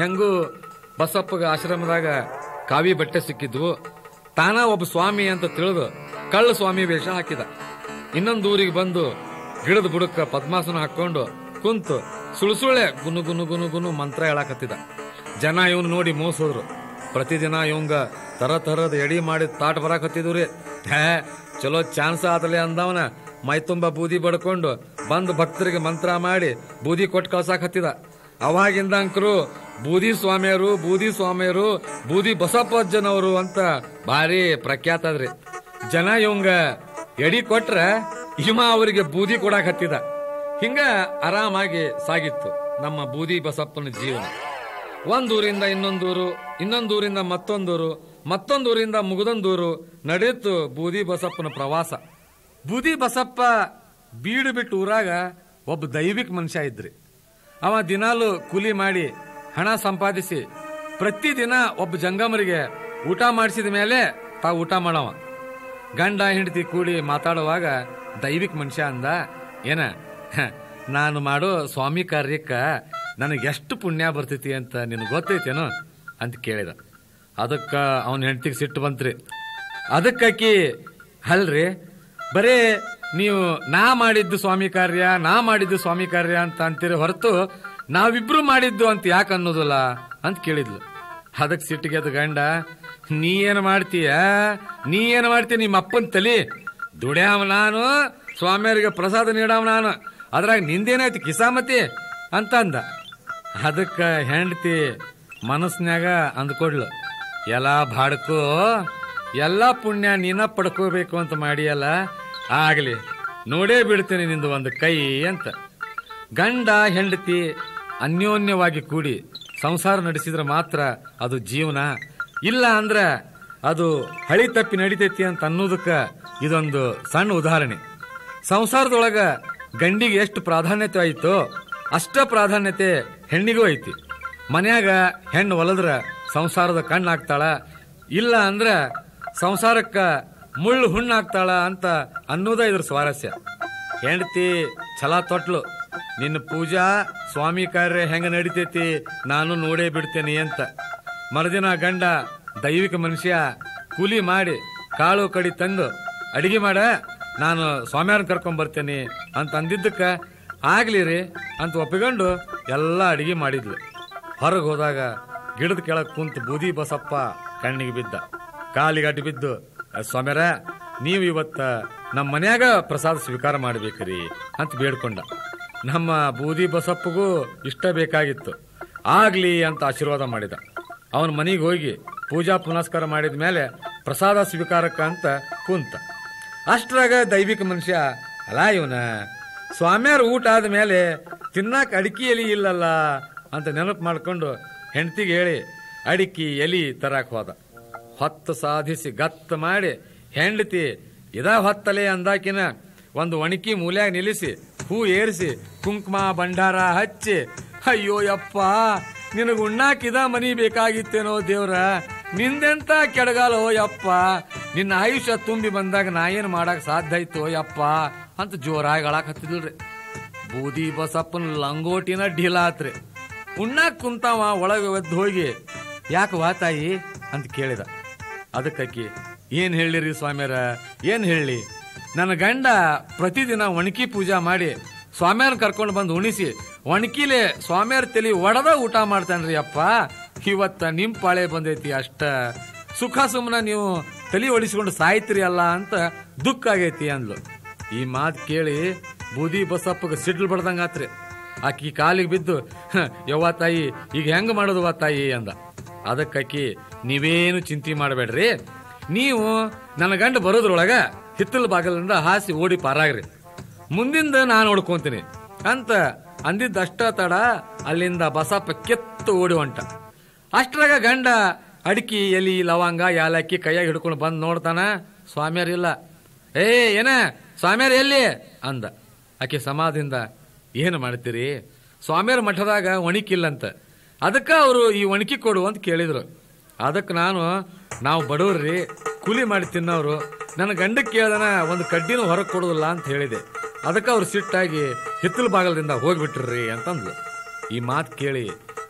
ಹೆಂಗೂ ಬಸಪ್ಪಗ ಆಶ್ರಮದಾಗ ಕಾವಿ ಬಟ್ಟೆ ಸಿಕ್ಕಿದ್ವು ತಾನ ಒಬ್ಬ ಸ್ವಾಮಿ ಅಂತ ತಿಳಿದು ಕಳ್ಳ ಸ್ವಾಮಿ ವೇಷ ಹಾಕಿದ ಇನ್ನೊಂದು ಊರಿಗೆ ಬಂದು ಗಿಡದ ಬುಡಕ್ಕ ಪದ್ಮಾಸನ ಹಾಕೊಂಡು ಕುಂತು ಸುಳ್ಸುಳ್ಳೆ ಗುನು ಗುನು ಗುನು ಗುನು ಮಂತ್ರ ಹೇಳಾಕತ್ತಿದ ಜನ ಇವನು ನೋಡಿ ಮೋಸೋದ್ರು ಪ್ರತಿದಿನ ಇವಂಗ ತರ ತರದ ಎಡಿ ಮಾಡಿ ತಾಟ್ ಬರಾಕತ್ತಿದ್ವು ರೀ ಹೇ ಚಲೋ ಚಾನ್ಸ್ ಆತಲೆ ಅಂದವನ ಮೈ ತುಂಬ ಬೂದಿ ಬಡ್ಕೊಂಡು ಬಂದು ಭಕ್ತರಿಗೆ ಮಂತ್ರ ಮಾಡಿ ಬೂದಿ ಕೊಟ್ಟು ಕಳ್ಸಾಕತ್ತಿದ ಅವಾಗಿಂದ ಅಂಕರು ಬೂದಿ ಸ್ವಾಮಿಯರು ಬೂದಿ ಸ್ವಾಮಿಯರು ಬೂದಿ ಬಸಪ್ಪಜ್ಜನವರು ಅಂತ ಭಾರಿ ಪ್ರಖ್ಯಾತ ಅದ್ರಿ ಜನ ಇವಂಗ ಎಡಿ ಕೊಟ್ರ ಹಿಮ ಅವರಿಗೆ ಬೂದಿ ಕೊಡಾಕತ್ತಿದ ಹಿಂಗ ಆರಾಮಾಗಿ ಸಾಗಿತ್ತು ನಮ್ಮ ಬೂದಿ ಬಸಪ್ಪನ ಜೀವನ ಒಂದೂರಿಂದ ಇನ್ನೊಂದೂರು ಇನ್ನೊಂದೂರಿಂದ ಮತ್ತೊಂದೂರು ಮತ್ತೊಂದೂರಿಂದ ಮುಗುದೊಂದೂರು ನಡೆಯಿತು ಬೂದಿ ಬಸಪ್ಪನ ಪ್ರವಾಸ ಬೂದಿ ಬಸಪ್ಪ ಬೀಡು ಬಿಟ್ಟು ಊರಾಗ ಒಬ್ಬ ದೈವಿಕ ಮನುಷ್ಯ ಇದ್ರಿ ಅವ ದಿನಾಲು ಕೂಲಿ ಮಾಡಿ ಹಣ ಸಂಪಾದಿಸಿ ಪ್ರತಿದಿನ ಒಬ್ಬ ಜಂಗಮರಿಗೆ ಊಟ ಮಾಡಿಸಿದ ಮೇಲೆ ತಾವು ಊಟ ಮಾಡವ ಗಂಡ ಹೆಂಡತಿ ಕೂಡಿ ಮಾತಾಡುವಾಗ ದೈವಿಕ ಮನುಷ್ಯ ಅಂದ ಏನ ಹ, ನಾನು ಮಾಡೋ ಸ್ವಾಮಿ ಕಾರ್ಯಕ್ಕ ನನಗೆ ಎಷ್ಟು ಪುಣ್ಯ ಬರ್ತೈತಿ ಅಂತ ನಿನಗೆ ಗೊತ್ತೈತೇನು ಅಂತ ಕೇಳಿದ ಅದಕ್ಕ ಅವನ ಹೆಂಡತಿಗೆ ಸಿಟ್ಟು ಬಂತ್ರಿ ಅದಕ್ಕಾಕಿ ಅಲ್ರಿ ಬರೇ ನೀವು ನಾ ಮಾಡಿದ್ದು ಸ್ವಾಮಿ ಕಾರ್ಯ ನಾ ಮಾಡಿದ್ದು ಸ್ವಾಮಿ ಕಾರ್ಯ ಅಂತ ಅಂತೀರಿ ಹೊರತು ನಾವಿಬ್ರು ಮಾಡಿದ್ದು ಅಂತ ಯಾಕೆ ಅನ್ನೋದಿಲ್ಲ ಅಂತ ಕೇಳಿದ್ಲು ಅದಕ್ಕೆ ಸಿಟ್ಟಿಗೆದ ಗಂಡ ನೀ ಏನು ಮಾಡ್ತೀಯ ನೀ ಏನು ಮಾಡ್ತೀಯ ನಿಮ್ಮ ಅಪ್ಪನ ತಲಿ ದುಡ್ಯಾವ ನಾನು ಸ್ವಾಮಿಯರಿಗೆ ಪ್ರಸಾದ ನೀಡಾವ ನಾನು ಅದ್ರಾಗ ನಿಂದೇನಾಯ್ತು ಕಿಸಾಮತಿ ಅಂತ ಅಂದ ಅದಕ್ಕೆ ಹೆಂಡತಿ ಮನಸ್ನ್ಯಾಗ ಅಂದ್ಕೊಡ್ಲು ಎಲ್ಲ ಬಾಡ್ಕೋ ಎಲ್ಲ ಪುಣ್ಯ ನೀನ ಪಡ್ಕೋಬೇಕು ಅಂತ ಮಾಡಿಯಲ್ಲ ಆಗ್ಲಿ ನೋಡೇ ಬಿಡ್ತೇನೆ ನಿಂದು ಒಂದು ಕೈ ಅಂತ ಗಂಡ ಹೆಂಡತಿ ಅನ್ಯೋನ್ಯವಾಗಿ ಕೂಡಿ ಸಂಸಾರ ನಡೆಸಿದ್ರೆ ಮಾತ್ರ ಅದು ಜೀವನ ಇಲ್ಲ ಅಂದ್ರ ಅದು ಹಳಿ ತಪ್ಪಿ ನಡಿತೈತಿ ಅಂತ ಅನ್ನೋದಕ್ಕ ಇದೊಂದು ಸಣ್ಣ ಉದಾಹರಣೆ ಸಂಸಾರದೊಳಗ ಗಂಡಿಗೆ ಎಷ್ಟು ಪ್ರಾಧಾನ್ಯತೆ ಆಯ್ತೋ ಅಷ್ಟ ಪ್ರಾಧಾನ್ಯತೆ ಹೆಣ್ಣಿಗೂ ಐತಿ ಮನ್ಯಾಗ ಹೆಣ್ಣು ಒಲದ್ರ ಸಂಸಾರದ ಕಣ್ಣಾಗ್ತಾಳ ಇಲ್ಲ ಅಂದ್ರ ಸಂಸಾರಕ್ಕ ಮುಳ್ಳು ಹುಣ್ಣಾಗ್ತಾಳ ಅಂತ ಅನ್ನೋದ ಇದ್ರ ಸ್ವಾರಸ್ಯ ಹೆಂಡತಿ ಛಲ ತೊಟ್ಲು ನಿನ್ನ ಪೂಜಾ ಸ್ವಾಮಿ ಕಾರ್ಯ ಹೆಂಗ ನಡಿತೈತಿ ನಾನು ನೋಡೇ ಬಿಡ್ತೇನೆ ಅಂತ ಮರುದಿನ ಗಂಡ ದೈವಿಕ ಮನುಷ್ಯ ಕೂಲಿ ಮಾಡಿ ಕಾಳು ಕಡಿ ತಂದು ಅಡಿಗೆ ಮಾಡ ನಾನು ಸ್ವಾಮಿಯಾರನ್ನ ಕರ್ಕೊಂಡ್ ಬರ್ತೇನೆ ಅಂತ ಅಂದಿದ್ದಕ್ಕ ಆಗ್ಲಿ ರೀ ಅಂತ ಒಪ್ಪಿಕೊಂಡು ಎಲ್ಲ ಅಡಿಗೆ ಮಾಡಿದ್ಲು ಹೊರಗೆ ಹೋದಾಗ ಗಿಡದ ಕೆಳಗ್ ಕುಂತು ಬೂದಿ ಬಸಪ್ಪ ಕಣ್ಣಿಗೆ ಬಿದ್ದ ಕಾಲಿಗೆ ಅಡ್ಡಿ ಬಿದ್ದು ಸ್ವಾಮ್ಯಾರ ನೀವು ಇವತ್ತ ನಮ್ಮ ಮನ್ಯಾಗ ಪ್ರಸಾದ ಸ್ವೀಕಾರ ಮಾಡ್ಬೇಕ್ರಿ ಅಂತ ಬೇಡ್ಕೊಂಡ ನಮ್ಮ ಬೂದಿ ಬಸಪ್ಪಗೂ ಇಷ್ಟ ಬೇಕಾಗಿತ್ತು ಆಗ್ಲಿ ಅಂತ ಆಶೀರ್ವಾದ ಮಾಡಿದ ಅವನ ಮನೆಗೆ ಹೋಗಿ ಪೂಜಾ ಪುನಸ್ಕಾರ ಮಾಡಿದ ಮೇಲೆ ಪ್ರಸಾದ ಸ್ವೀಕಾರಕ್ಕ ಅಂತ ಕುಂತ ಅಷ್ಟ್ರಾಗ ದೈವಿಕ ಮನುಷ್ಯ ಅಲ್ಲ ಇವನ ಸ್ವಾಮಿಯಾರ ಊಟ ಆದ ಮೇಲೆ ತಿನ್ನಾಕ ಅಡಿಕೆ ಎಲಿ ಇಲ್ಲಲ್ಲ ಅಂತ ನೆನಪು ಮಾಡ್ಕೊಂಡು ಹೆಂಡತಿಗೆ ಹೇಳಿ ಅಡಿಕೆ ಎಲಿ ತರಾಕ್ ಹೋದ ಹೊತ್ತು ಸಾಧಿಸಿ ಗತ್ತ ಮಾಡಿ ಹೆಂಡತಿ ಇದ ಹೊತ್ತಲೆ ಅಂದಾಕಿನ ಒಂದು ಒಣಕಿ ಮೂಲ್ಯಾಗ ನಿಲ್ಲಿಸಿ ಹೂ ಏರಿಸಿ ಕುಂಕುಮ ಭಂಡಾರ ಹಚ್ಚಿ ಅಯ್ಯೋ ಯಪ್ಪ ನಿನಗ ಉಣ್ಣಾಕಿದ ಮನಿ ಬೇಕಾಗಿತ್ತೇನೋ ದೇವ್ರ ನಿಂದೆಂತ ಕೆಡಗಾಲೋ ಯಪ್ಪ ನಿನ್ನ ಆಯುಷ್ಯ ತುಂಬಿ ಬಂದಾಗ ನಾ ಏನ್ ಮಾಡಕ್ ಸಾಧ್ಯ ಆಯ್ತು ಯಪ್ಪ ಅಂತ ಜೋರಾಗಿ ಅಳಾಕ್ ಹತ್ತಿದ್ರಿ ಬೂದಿ ಬಸಪ್ಪನ ಲಂಗೋಟಿನ ಢೀಲ ಆತ್ರಿ ಉಣ್ಣಾಕ್ ಕುಂತಾವ ಒಳಗೆ ಒದ್ದು ಹೋಗಿ ಯಾಕೆ ವಾ ತಾಯಿ ಅಂತ ಕೇಳಿದ ಅದಕ್ಕಿ ಏನ್ ಹೇಳಿರಿ ಸ್ವಾಮ್ಯಾರ ಏನ್ ಹೇಳಿ ನನ್ನ ಗಂಡ ಪ್ರತಿದಿನ ಒಣಕಿ ಪೂಜಾ ಮಾಡಿ ಸ್ವಾಮಿಯಾರ ಕರ್ಕೊಂಡು ಬಂದು ಉಣಿಸಿ ಒಣಕಿಲೆ ಸ್ವಾಮಿಯಾರ ತಲಿ ಒಡದ ಊಟ ಮಾಡ್ತಾನ್ರಿ ಅಪ್ಪ ಇವತ್ತ ನಿಮ್ ಪಾಳೆ ಬಂದೈತಿ ಅಷ್ಟ ಸುಖ ಸುಮ್ಮನ ನೀವು ತಲಿ ಒಡಿಸ್ಕೊಂಡು ಸಾಯ್ತಿರಿ ಅಲ್ಲ ಅಂತ ದುಃಖ ಆಗೈತಿ ಅಂದ್ಲು ಈ ಮಾತು ಕೇಳಿ ಬೂದಿ ಬಸಪ್ಪಗ ಸಿಡ್ಲು ಬಡ್ದಂಗಾತ್ರಿ ಆಕಿ ಕಾಲಿಗೆ ಬಿದ್ದು "ಹ, ಯವ್ವ ತಾಯಿ ಈಗ ಹೆಂಗ್ ಮಾಡೋದು ತಾಯಿ ಅಂದ ಅದಕ್ಕಾಕಿ ನೀವೇನು ಚಿಂತೆ ಮಾಡಬೇಡ್ರಿ ನೀವು ನನ್ನ ಗಂಡ ಬರೋದ್ರೊಳಗ ಹಿತ್ತಲ ಬಾಗಲಿಂದ ಹಾಸಿ ಓಡಿ ಪಾರಾಗ್ರಿ ಮುಂದಿಂದ ನಾನು ನೋಡ್ಕೊಂತೀನಿ ಅಂತ ಅಂದಿದ್ದಷ್ಟ ತಡ ಅಲ್ಲಿಂದ ಬಸಪ್ಪ ಕೆತ್ತು ಓಡಿ ಹೊಂಟ ಅಷ್ಟ್ರಾಗ ಗಂಡ ಅಡಿಕೆ ಎಲಿ ಲವಂಗ ಯಾಲಕ್ಕಿ ಕೈಯಾಗ ಹಿಡ್ಕೊಂಡು ಬಂದ್ ನೋಡ್ತಾನ ಸ್ವಾಮಿಯರಿಲ್ಲ ಏ ಏನ ಸ್ವಾಮಿಯರ್ ಎಲ್ಲಿ ಅಂದ ಆಕೆ ಸಮಾಧಿಯಿಂದ ಏನು ಮಾಡ್ತೀರಿ ಸ್ವಾಮಿಯರ ಮಠದಾಗ ಒಣಕಿಲ್ಲಂತ ಅದಕ್ಕ ಅವರು ಈ ಒಣಕಿ ಕೊಡು ಅಂತ ಕೇಳಿದ್ರು ಅದಕ್ಕೆ ನಾನು ನಾವು ಬಡವ್ರಿ ಕೂಲಿ ಮಾಡಿ ತಿನ್ನೋರು ನನ್ನ ಗಂಡಕ್ಕೆ ಕೇಳ್ದನ ಒಂದು ಕಡ್ಡಿನೂ ಹೊರಗೆ ಕೊಡೋದಿಲ್ಲ ಅಂತ ಹೇಳಿದೆ ಅದಕ್ಕೆ ಅವ್ರು ಸಿಟ್ಟಾಗಿ ಹಿತ್ತಲ ಬಾಗಲದಿಂದ ಹೋಗ್ಬಿಟ್ರಿ ಅಂತಂದ್ಲು ಈ ಮಾತು ಕೇಳಿ